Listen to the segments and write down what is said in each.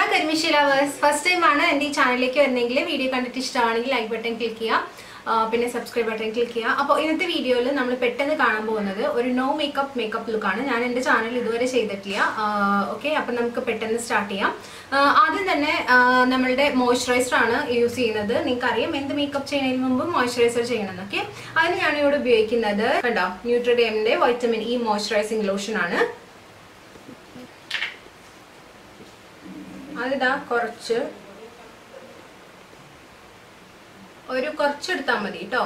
കരിമിഷി lovers first time ആണ് എൻ്റെ ഈ ചാനലിലേക്ക് വരുന്നെങ്കിൽ വീഡിയോ കണ്ടിട്ട് ഇഷ്ടമാണെങ്കിൽ ലൈക്ക് ബട്ടൺ ക്ലിക്ക് ചെയ്യുക ആ, പിന്നെ സബ്സ്ക്രൈബ് ബട്ടൺ ക്ലിക്ക് ചെയ്യുക അപ്പോൾ ഇന്നത്തെ വീഡിയോയിൽ നമ്മൾ പെട്ടെന്ന് കാണാൻ പോകുന്നത് ഒരു നോ മേക്കപ്പ് മേക്കപ്പ് ലുക്കാണ് ഞാൻ എൻ്റെ ചാനൽ ഇതുവരെ ചെയ്തിട്ടില്ല ഓക്കെ അപ്പം നമുക്ക് പെട്ടെന്ന് സ്റ്റാർട്ട് ചെയ്യാം ആ, ആദ്യം തന്നെ ആ, നമ്മളുടെ മോയ്സ്ചറൈസർ ആണ് യൂസ് ചെയ്യുന്നത് നിങ്ങൾക്ക് അറിയാം എന്ത് മേക്കപ്പ് ചെയ്യുന്നതിന് മുമ്പ് മോയ്സ്ചറൈസർ ചെയ്യണം ഓക്കെ അതിന് ഞാൻ ഇവിടെ ഉപയോഗിക്കുന്നത് കണ്ടോ ന്യൂട്രിഡേമിന്റെ വൈറ്റമിൻ ഇ മോയ്സ്ചറൈസിങ് ലോഷൻ ആണ് അതിതാ കുറച്ച് ഒരു കുറച്ചെടുത്താൽ മതി കേട്ടോ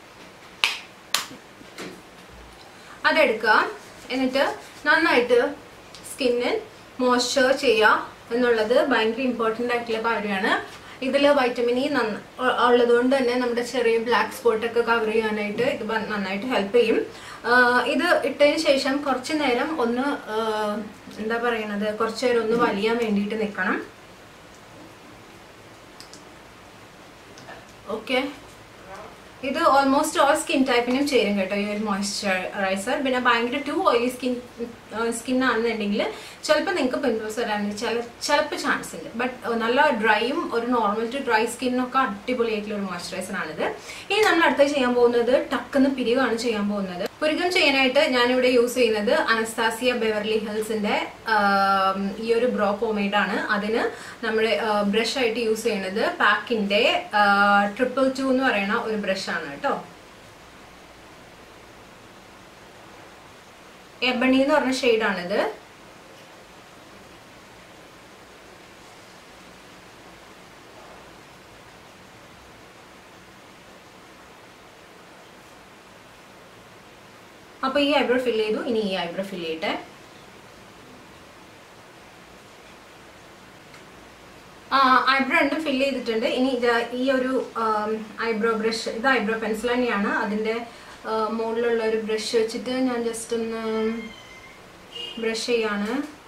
അതെടുക്കുക എന്നിട്ട് നന്നായിട്ട് സ്കിന്നിൽ മോയ്സ്ചർ ചെയ്യുക എന്നുള്ളത് ഭയങ്കര ഇമ്പോർട്ടൻ്റ് ആയിട്ടുള്ള കാര്യമാണ് ഇതിൽ വൈറ്റമിൻ ഇ നന്ന ഉള്ളത് കൊണ്ട് തന്നെ നമ്മുടെ ചെറിയ ബ്ലാക്ക് സ്പോട്ട് ഒക്കെ കവർ ചെയ്യാനായിട്ട് ഇത് ബ- നന്നായിട്ട് ഹെൽപ്പ് ചെയ്യും ആഹ് ഇത് ഇട്ടതിന് ശേഷം കുറച്ച് നേരം ഒന്ന് ആഹ് എന്താ പറയണത് കുറച്ച് നേരം ഒന്ന് വലിയാൻ വേണ്ടിയിട്ട് നിൽക്കണം ഓക്കെ ഇത് ഓൾമോസ്റ്റ് ഓൾ സ്കിൻ ടൈപ്പിനും ചേരും കേട്ടോ ഈ ഒരു മോയ്സ്ചറൈസർ പിന്നെ ഭയങ്കര ടു ഓയിലി സ്കിൻ സ്കിൻ ആണെന്നുണ്ടെങ്കിൽ ചിലപ്പോൾ നിങ്ങൾക്ക് പിമ്പിൾസ് വരാനുള്ള ചില ചിലപ്പോൾ ചാൻസ് ഉണ്ട് ബട്ട് നല്ല ഡ്രൈയും ഒരു നോർമൽ ടു ഡ്രൈ സ്കിന്നൊക്കെ അടിപൊളിയായിട്ടുള്ള ഒരു മോയ്സ്ചറൈസർ ആണിത് ഇനി നമ്മൾ അടുത്ത ചെയ്യാൻ പോകുന്നത് ടക്കെന്ന് പിരിവാണ് ചെയ്യാൻ പോകുന്നത് പുരുകം ചെയ്യാനായിട്ട് ഞാനിവിടെ യൂസ് ചെയ്യുന്നത് അനസ്താസിയ ബെവർലി ഹിൽസിന്റെ ആം, ഈ ഒരു ബ്രോ പോമേഡ് ആണ് അതിന് നമ്മൾ ബ്രഷ് ആയിട്ട് യൂസ് ചെയ്യുന്നത് പാക്കിന്റെ ട്രിപ്പിൾ ടു എന്ന് പറയുന്ന ഒരു ബ്രഷ് ആണ് കേട്ടോ എബണി എന്ന് പറഞ്ഞ ഷെയ്ഡാണിത് അപ്പൊ ഈ ഐബ്രോ ഫിൽ ചെയ്തു ഇനി ഈ ഐബ്രോ ഫിൽ ചെയ്യട്ടെ ഐബ്രോ രണ്ടും ഫിൽ ചെയ്തിട്ടുണ്ട് ഇനി ഇത് ഈ ഒരു ഐബ്രോ ബ്രഷ് ഇത് ഐബ്രോ പെൻസിൽ തന്നെയാണ് അതിന്റെ ആ, മുകളിലുള്ള ഒരു ബ്രഷ് വെച്ചിട്ട് ഞാൻ ജസ്റ്റ് ഒന്ന് ബ്രഷ് ചെയ്യാണ്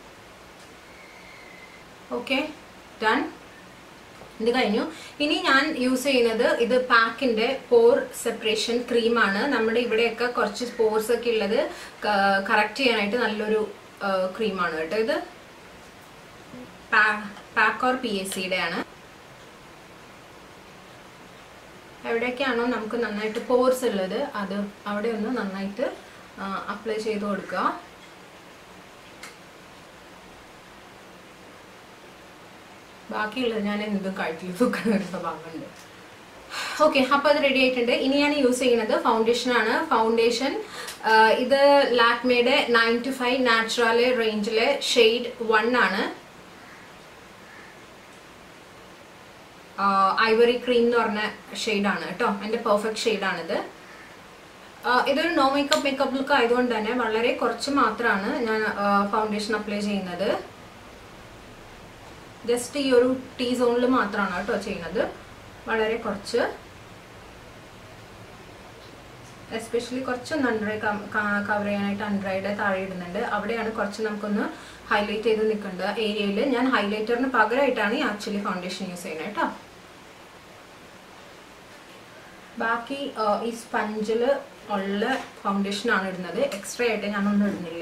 ഓക്കെ ഡൺ ഇത് കഴിഞ്ഞു ഇനി ഞാൻ യൂസ് ചെയ്യുന്നത് ഇത് പാക്കിന്റെ പോർ സെപ്പറേഷൻ ക്രീമാണ് നമ്മുടെ ഇവിടെയൊക്കെ കുറച്ച് പോർസ് ഒക്കെ ഉള്ളത് കറക്റ്റ് ചെയ്യാനായിട്ട് നല്ലൊരു ക്രീമാണ് കേട്ടോ ഇത് പാക്ക് ഓർ പി എസ് സിയുടെ ആണ് എവിടെയൊക്കെയാണോ നമുക്ക് നന്നായിട്ട് പോർസ് ഉള്ളത് അത് അവിടെ ഒന്ന് നന്നായിട്ട് അപ്ലൈ ചെയ്ത് കൊടുക്കുക ബാക്കിയുള്ളത് ഞാൻ എന്തും കഴുത്തിൽ തൂക്കുന്ന ഒരു സ്വഭാവമുണ്ട് ഓക്കെ അപ്പോൾ അത് റെഡി ആയിട്ടുണ്ട് ഇനി ഞാൻ യൂസ് ചെയ്യുന്നത് ഫൗണ്ടേഷൻ ആണ് ഫൗണ്ടേഷൻ ഇത് ലാക്മേയുടെ നയൻ ടു ഫൈവ് നാച്ചുറൽ റേഞ്ചിലെ ഷെയ്ഡ് വൺ ആണ് ഐവറി ക്രീം എന്ന് പറഞ്ഞ ഷെയ്ഡാണ് കേട്ടോ എൻ്റെ പെർഫെക്റ്റ് ഷെയ്ഡാണിത് ഇതൊരു നോ മേക്കപ്പ് മേക്കപ്പ് ലുക്ക് ആയതുകൊണ്ട് തന്നെ വളരെ കുറച്ച് മാത്രമാണ് ഞാൻ ഫൗണ്ടേഷൻ അപ്ലൈ ചെയ്യുന്നത് ജസ്റ്റ് ഈ ഒരു ടീ സോണിൽ മാത്രമാണ് കേട്ടോ ചെയ്യുന്നത് വളരെ കുറച്ച് എസ്പെഷ്യലി കുറച്ചൊന്ന് അണ്ടർ കവർ ചെയ്യാനായിട്ട് അണ്ടറയുടെ താഴെ ഇടുന്നുണ്ട് അവിടെയാണ് കുറച്ച് നമുക്കൊന്ന് ഹൈലൈറ്റ് ചെയ്ത് നിൽക്കേണ്ട ഏരിയയിൽ ഞാൻ ഹൈലൈറ്ററിന് പകരമായിട്ടാണ് ആക്ച്വലി ഫൗണ്ടേഷൻ യൂസ് ചെയ്യുന്നത് കേട്ടോ ബാക്കി ആ, ഈ സ്പഞ്ചിൽ ഉള്ള ഫൗണ്ടേഷൻ ആണ് ഇടുന്നത് എക്സ്ട്രാ ആയിട്ട് ഞാനൊന്നും ഇടുന്നില്ല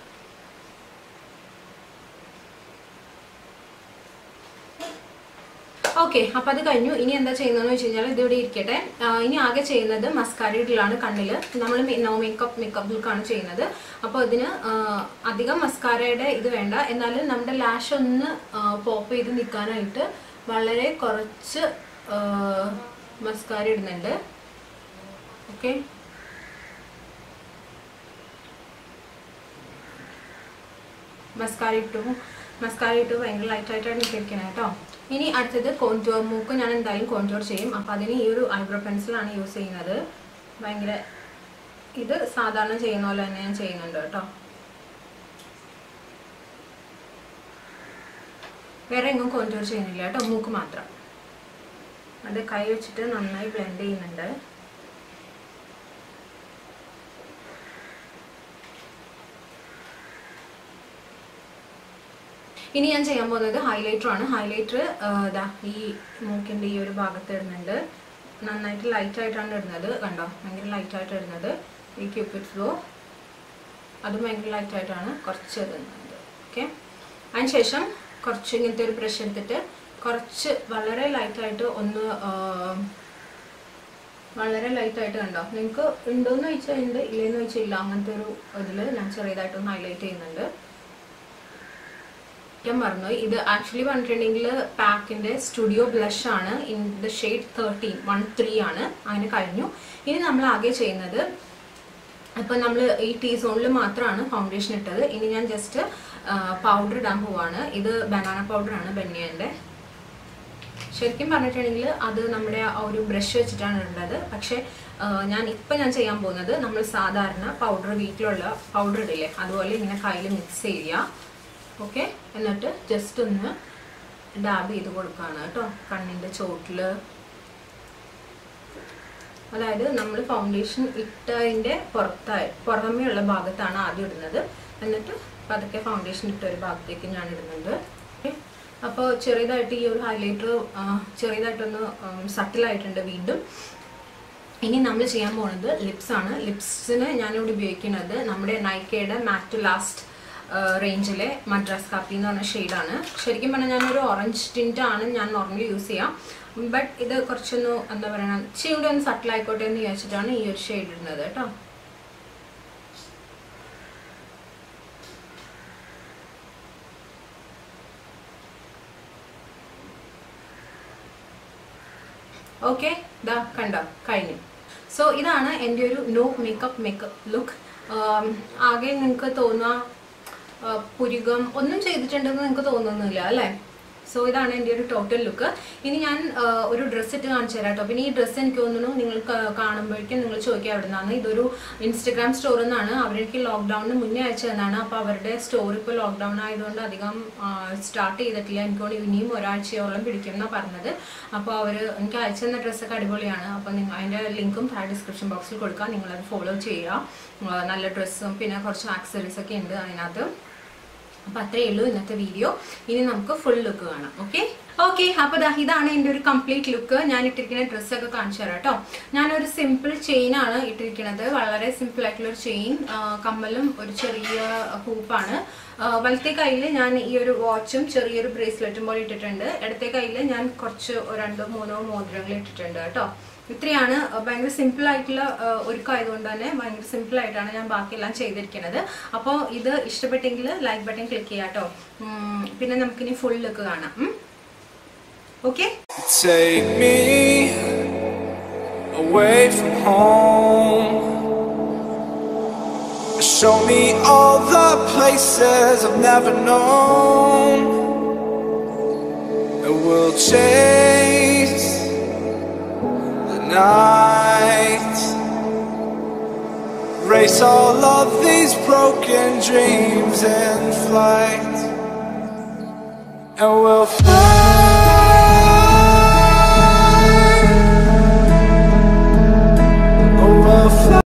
ഓക്കെ അപ്പൊ അത് കഴിഞ്ഞു ഇനി എന്താ ചെയ്യുന്നതെന്ന് വെച്ച് കഴിഞ്ഞാൽ ഇത് ഇവിടെ ഇരിക്കട്ടെ ആ, ഇനി ആകെ ചെയ്യുന്നത് മസ്കാരയിലാണ് കണ്ണില് നമ്മൾ നോ മേക്കപ്പ് മേക്കപ്പ് ലുക്കാണ് ചെയ്യുന്നത് അപ്പോൾ ഇതിന് ആ, അധികം മസ്കാരയുടെ ഇത് വേണ്ട എന്നാലും നമ്മുടെ ലാഷ് ഒന്ന് പോപ്പ് ചെയ്ത് നിൽക്കാനായിട്ട് വളരെ കുറച്ച് മസ്കാര ഇടുന്നുണ്ട് ഓക്കെ മസ്കാര ഇട്ടു മസ്കാര ഇട്ടു ഭയങ്കര ലൈറ്റ് ആയിട്ടാണ് ഇട്ടിരിക്കുന്നത് കേട്ടോ ഇനി അടുത്തത് കോൺടോർ മൂക്ക് ഞാൻ എന്തായാലും കോൺടോർ ചെയ്യും അപ്പം അതിന് ഈ ഒരു ഐബ്രോ പെൻസിലാണ് യൂസ് ചെയ്യുന്നത് ഭയങ്കര ഇത് സാധാരണ ചെയ്യുന്ന പോലെ തന്നെ ഞാൻ ചെയ്യുന്നുണ്ട് കേട്ടോ വേറെ എങ്ങും കോൺടോർ ചെയ്യുന്നില്ല കേട്ടോ മൂക്ക് മാത്രം അത് കൈ വെച്ചിട്ട് നന്നായി ബ്ലെൻഡ് ചെയ്യുന്നുണ്ട് ഇനി ഞാൻ ചെയ്യാൻ പോകുന്നത് ഹൈലൈറ്റർ ആണ് ഹൈലൈറ്റർ ഇതാ ഈ മൂക്കിന്റെ ഈ ഒരു ഭാഗത്ത് ഇടുന്നുണ്ട് നന്നായിട്ട് ലൈറ്റ് ആയിട്ടാണ് ഇടുന്നത് കണ്ടോ ഭയങ്കര ലൈറ്റ് ആയിട്ട് ഇടുന്നത് ഈ ക്യൂപ്പിഡ് ഫ്ലോ അതും ഭയങ്കര ലൈറ്റ് ആയിട്ടാണ് കുറച്ച് ഇടുന്നത് ഓക്കെ അതിനുശേഷം കുറച്ച് ഇങ്ങനത്തെ ഒരു ബ്രഷ് എടുത്തിട്ട് കുറച്ച് വളരെ ലൈറ്റായിട്ട് ഒന്ന് ആ, വളരെ ലൈറ്റായിട്ട് കണ്ടോ നിങ്ങൾക്ക് ഉണ്ടോയെന്ന് ചോദിച്ചാൽ ഉണ്ട് ഇല്ലെന്ന് ചോദിച്ചാൽ ഇല്ല അങ്ങനത്തെ ഒരു ഇതിൽ ഞാൻ ചെറിയതായിട്ടൊന്ന് ഹൈലൈറ്റ് ചെയ്യുന്നുണ്ട് ഞാൻ പറഞ്ഞു ഇത് ആക്ച്വലി പറഞ്ഞിട്ടുണ്ടെങ്കിൽ പാക്കിന്റെ സ്റ്റുഡിയോ ബ്ലഷ് ആണ് in the shade thirteen one three ആണ് അങ്ങനെ കഴിഞ്ഞു ഇനി നമ്മൾ ആകെ ചെയ്യുന്നത് ഇപ്പം നമ്മൾ ഈ ടീ സോണിൽ മാത്രമാണ് ഫൗണ്ടേഷൻ ഇട്ടത് ഇനി ഞാൻ ജസ്റ്റ് പൗഡർ ഇടാൻ പോവാണ് ഇത് ബനാന പൗഡറാണ് ബനിയൻ്റെ ശരിക്കും പറഞ്ഞിട്ടുണ്ടെങ്കിൽ അത് നമ്മുടെ ആ ഒരു ബ്രഷ് വെച്ചിട്ടാണ് ഇടേണ്ടത് പക്ഷേ ആ, ഞാൻ ഇപ്പം ഞാൻ ചെയ്യാൻ പോകുന്നത് നമ്മൾ സാധാരണ പൗഡർ വീട്ടിലുള്ള പൗഡർ ഇടില്ലേ അതുപോലെ ഇങ്ങനെ കയ്യിൽ മിക്സ് ചെയ്യുക ഓക്കെ എന്നിട്ട് ജസ്റ്റ് ഒന്ന് ഡാബ് ചെയ്ത് കൊടുക്കുകയാണ് കേട്ടോ കണ്ണിൻ്റെ ചോട്ടിൽ അതായത് നമ്മൾ ഫൗണ്ടേഷൻ ഇട്ടതിൻ്റെ പുറത്തായി പുറമേ ഉള്ള ഭാഗത്താണ് ആദ്യം ഇടുന്നത് എന്നിട്ട് പതുക്കെ ഫൗണ്ടേഷൻ ഇട്ട ഒരു ഭാഗത്തേക്ക് ഞാൻ ഇടുന്നുണ്ട് അപ്പോൾ ചെറിയതായിട്ട് ഈ ഒരു ഹൈലൈറ്റർ ചെറിയതായിട്ടൊന്ന് സട്ടിലായിട്ടുണ്ട് വീണ്ടും ഇനി നമ്മൾ ചെയ്യാൻ പോകുന്നത് ലിപ്സ് ആണ് ലിപ്സിന് ഞാനിവിടെ ഉപയോഗിക്കുന്നത് നമ്മുടെ നൈക്കയുടെ മാറ്റ് ലാസ്റ്റ് റേഞ്ചിലെ മദ്രാസ് കാപ്പി എന്ന് പറഞ്ഞ ഷെയ്ഡാണ് ശരിക്കും പറഞ്ഞാൽ ഞാനൊരു ഓറഞ്ച് ടിൻ്റ് ആണ് ഞാൻ നോർമലി യൂസ് ചെയ്യാം ബട്ട് ഇത് കുറച്ചൊന്ന് എന്താ പറയുക ഇച്ചിരി കൂടി ഒന്ന് സട്ടിൽ ആയിക്കോട്ടെ എന്ന് വിചാരിച്ചിട്ടാണ് ഈ ഒരു ഷെയ്ഡ് ഇടുന്നത് കേട്ടോ ഓക്കെ ദാ കണ്ടോ കഴിഞ്ഞു സോ ഇതാണ് എൻ്റെ ഒരു നോ മേക്കപ്പ് മേക്കപ്പ് ലുക്ക് ആകെ നിങ്ങൾക്ക് തോന്നുക ആ, പുരികം ഒന്നും ചെയ്തിട്ടുണ്ടെന്ന് നിങ്ങൾക്ക് തോന്നുന്നില്ല അല്ലേ സോ ഇതാണ് എൻ്റെ ഒരു ടോട്ടൽ ലുക്ക് ഇനി ഞാൻ ആ, ഒരു ഡ്രസ്സ് ഇട്ട് കാണിച്ചു തരാം കേട്ടോ പിന്നെ ഈ ഡ്രസ്സ് എനിക്ക് തോന്നുന്നു നിങ്ങൾ ക- കാണുമ്പോഴേക്കും നിങ്ങൾ ചോദിക്കുക എവിടെ നിന്നാണ് ഇതൊരു ഇൻസ്റ്റഗ്രാം സ്റ്റോറിൽ നിന്നാണ് അവരെനിക്ക് ലോക്ക്ഡൗണിന് മുന്നേ അയച്ചു തന്നാണ് അപ്പോൾ അവരുടെ സ്റ്റോർ ഇപ്പോൾ ലോക്ക്ഡൗൺ ആയതുകൊണ്ട് അധികം സ്റ്റാർട്ട് ചെയ്തിട്ടില്ല എനിക്ക് തോന്നുന്നു ഇനിയും ഒരാഴ്ചയോളം പിടിക്കും എന്നാണ് പറഞ്ഞത് അപ്പോൾ അവർ എനിക്ക് അയച്ചു തന്ന ഡ്രസ്സൊക്കെ അടിപൊളിയാണ് അപ്പോൾ നിങ്ങൾ അതിൻ്റെ ലിങ്കും താഴെ ഡിസ്ക്രിപ്ഷൻ ബോക്സിൽ കൊടുക്കാം നിങ്ങളത് ഫോളോ ചെയ്യുക ആ, നല്ല ഡ്രസ്സും പിന്നെ കുറച്ച് ആക്സറീസ് ഒക്കെ ഉണ്ട് അതിനകത്ത് അപ്പൊ അത്രയേ ഉള്ളൂ ഇന്നത്തെ വീഡിയോ ഇനി നമുക്ക് ഫുൾ ലുക്ക് കാണാം ഓക്കെ ഓക്കെ അപ്പൊ ദാ ഇതാണ് എൻ്റെ ഒരു കംപ്ലീറ്റ് ലുക്ക് ഞാൻ ഇട്ടിരിക്കുന്ന ഡ്രസ്സൊക്കെ കാണിച്ചു തരാം കേട്ടോ ഞാനൊരു സിമ്പിൾ ചെയിൻ ആണ് ഇട്ടിരിക്കുന്നത് വളരെ സിമ്പിൾ ആയിട്ടുള്ള ഒരു ചെയിൻ കമ്മലും ഒരു ചെറിയ ഹൂപ്പാണ് വലത്തെ കയ്യിൽ ഞാൻ ഈ ഒരു വാച്ചും ചെറിയൊരു ബ്രേസ്ലെറ്റും പോലെ ഇട്ടിട്ടുണ്ട് ഇടത്തെ കയ്യിൽ ഞാൻ കുറച്ച് രണ്ടോ മൂന്നോ മോതിരങ്ങൾ ഇട്ടിട്ടുണ്ട് കേട്ടോ ഇത്രയാണ് അഹ് ഭയങ്കര സിമ്പിൾ ആയിട്ടുള്ള അഹ് ഒരുക്കമായതുകൊണ്ട് തന്നെ ഭയങ്കര സിമ്പിൾ ആയിട്ടാണ് ഞാൻ ബാക്കിയെല്ലാം ചെയ്തിരിക്കുന്നത് അപ്പോൾ ഇത് ഇഷ്ടപ്പെട്ടെങ്കിൽ ലൈക്ക് ബട്ടൺ ക്ലിക്ക് ചെയ്യാം കേട്ടോ ഉം, പിന്നെ നമുക്കിനി ഫുൾ ലുക്ക് കാണാം okay Take me away from home. Show me all the places I've never known. And we'll chase the night. Race all of these broken dreams in flight. And we'll fly.